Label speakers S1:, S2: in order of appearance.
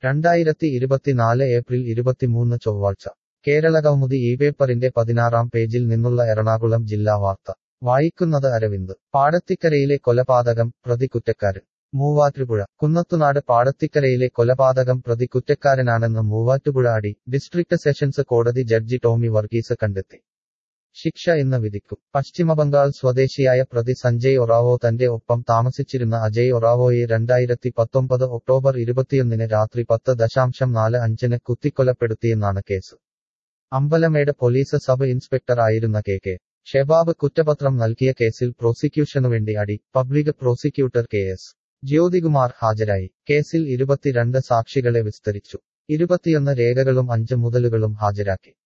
S1: രണ്ടായിരത്തി ഇരുപത്തിനാല് ഏപ്രിൽ ഇരുപത്തിമൂന്ന് ചൊവ്വാഴ്ച കേരള കൗമുദി ഈ പേപ്പറിന്റെ പതിനാറാം പേജിൽ നിന്നുള്ള എറണാകുളം ജില്ലാ വാർത്ത വായിക്കുന്നത് അരവിന്ദ് പാടത്തിക്കരയിലെ കൊലപാതകം പ്രതി കുറ്റക്കാരൻ മൂവാറ്റുപുഴ കുന്നത്തുനാട് പാടത്തിക്കരയിലെ കൊലപാതകം പ്രതി കുറ്റക്കാരനാണെന്ന് മൂവാറ്റുപുഴ അടി ഡിസ്ട്രിക്ട് സെഷൻസ് കോടതി ജഡ്ജി ടോമി വർഗീസ് കണ്ടെത്തി ശിക്ഷ ഇന്ന് വിധിക്കും പശ്ചിമബംഗാൾ സ്വദേശിയായ പ്രതി സഞ്ജയ് ഒറാവോ തന്റെ ഒപ്പം താമസിച്ചിരുന്ന അജയ് ഒറാവോയെ രണ്ടായിരത്തി പത്തൊമ്പത് ഒക്ടോബർ ഇരുപത്തിയൊന്നിന് രാത്രി പത്ത് ദശാംശം നാല് അഞ്ചിന് കുത്തിക്കൊലപ്പെടുത്തിയെന്നാണ് case Ambalamedu police sub inspector ആയിരുന്ന കെ കെ ഷെബാബ് കുറ്റപത്രം നൽകിയ കേസിൽ പ്രോസിക്യൂഷനുവേണ്ടി അടി public prosecutor K S Jyothikumar ഹാജരായി കേസിൽ ഇരുപത്തിരണ്ട് സാക്ഷികളെ വിസ്തരിച്ചു ഇരുപത്തിയൊന്ന് രേഖകളും അഞ്ച് മുതലുകളും ഹാജരാക്കി